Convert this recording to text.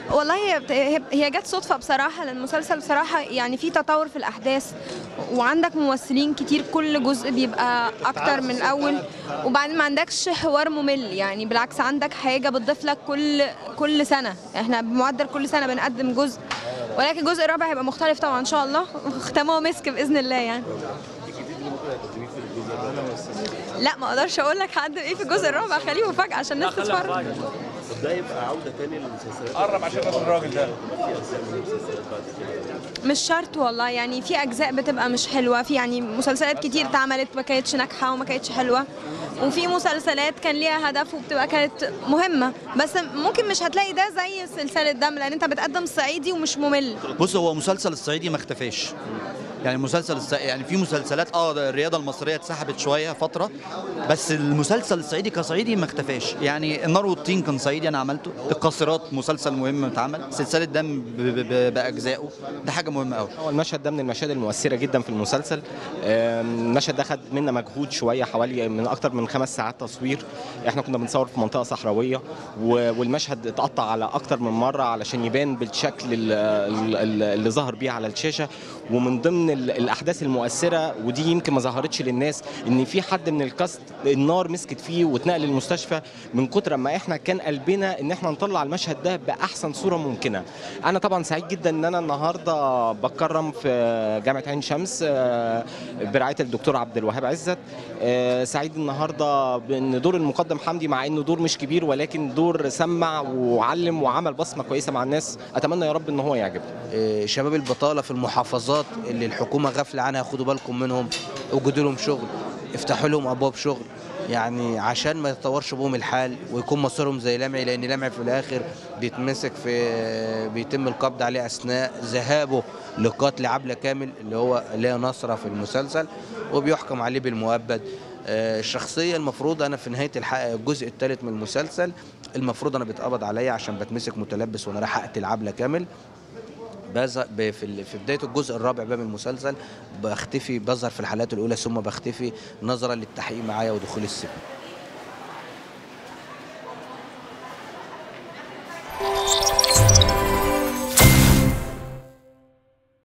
والله هي بت- هي- هي جت صدفه بصراحه لان المسلسل بصراحه يعني في تطور في الاحداث وعندك ممثلين كتير كل جزء بيبقى اكتر من الاول وبعدين ما عندكش حوار ممل يعني بالعكس عندك حاجه بتضيف لك كل كل سنه احنا بمعدل كل سنه بنقدم جزء ولكن الجزء الرابع هيبقى مختلف طبعا ان شاء الله ختامه مسك باذن الله يعني لا ما اقدرش اقول لك هقدم ايه في الجزء الرابع خليه مفاجاه عشان الناس تتفرج طب ده يبقى عوده تاني للمسلسلات قرب عشان خاطر الراجل ده مش شرط والله يعني في اجزاء بتبقى مش حلوه في يعني مسلسلات كتير اتعملت ما كانتش ناجحه وما كانتش حلوه وفي مسلسلات كان ليها هدف وبتبقى كانت مهمه بس ممكن مش هتلاقي ده زي سلسله دم لان انت بتقدم صعيدي ومش ممل بص هو مسلسل الصعيدي ما اختفاش يعني مسلسل الص... يعني في مسلسلات اه ده الرياضه المصريه اتسحبت شويه فتره بس المسلسل الصعيدي كصعيدي ما اختفاش يعني النار والطين كان صعيدي انا عملته القاصرات مسلسل مهم اتعمل سلسله دم ب... ب... ب... باجزائه ده حاجه مهمه قوي هو المشهد ده من المشاهد المؤثرة جدا في المسلسل آم، المشهد ده خد منا مجهود شوية حوالي من أكتر من خمس ساعات تصوير احنا كنا بنصور في منطقة صحراوية و- والمشهد اتقطع على أكتر من مرة علشان يبان بالشكل ال- ال- ال- اللي ظهر بيه على الشاشة ومن ضمن ال- الأحداث المؤثرة ودي يمكن ما ظهرتش للناس إن في حد من الكاست النار مسكت فيه واتنقل المستشفى من كتر ما احنا كان قلبنا ان احنا نطلع المشهد ده باحسن صوره ممكنه انا طبعا سعيد جدا ان انا النهارده بكرم في جامعه عين شمس آه، برعايه الدكتور عبد الوهاب عزت آه، سعيد النهارده بان دور المقدم حمدي مع انه دور مش كبير ولكن دور سمع وعلم وعمل بصمه كويسه مع الناس اتمنى يا رب ان هو يعجبهم إيه، شباب البطاله في المحافظات اللي الحكومه غافله عنها خدوا بالكم منهم وجدوا لهم شغل افتحوا لهم ابواب شغل يعني عشان ما يتطورش بهم الحال ويكون مصيرهم زي لمعي لان لمعي في الاخر بيتمسك في بيتم القبض عليه اثناء ذهابه لقتل عبله كامل اللي هو اللي هي نصره في المسلسل وبيحكم عليه بالمؤبد آه، الشخصيه المفروض انا في نهايه الح- الجزء الثالث من المسلسل المفروض انا بيتقبض عليا عشان بتمسك متلبس وانا رايح اقتل عبله كامل بز... ب- في ال- في بدايه الجزء الرابع بقى من المسلسل بختفي بظهر في الحلقات الاولى ثم بختفي نظرا للتحقيق معايا ودخول السجن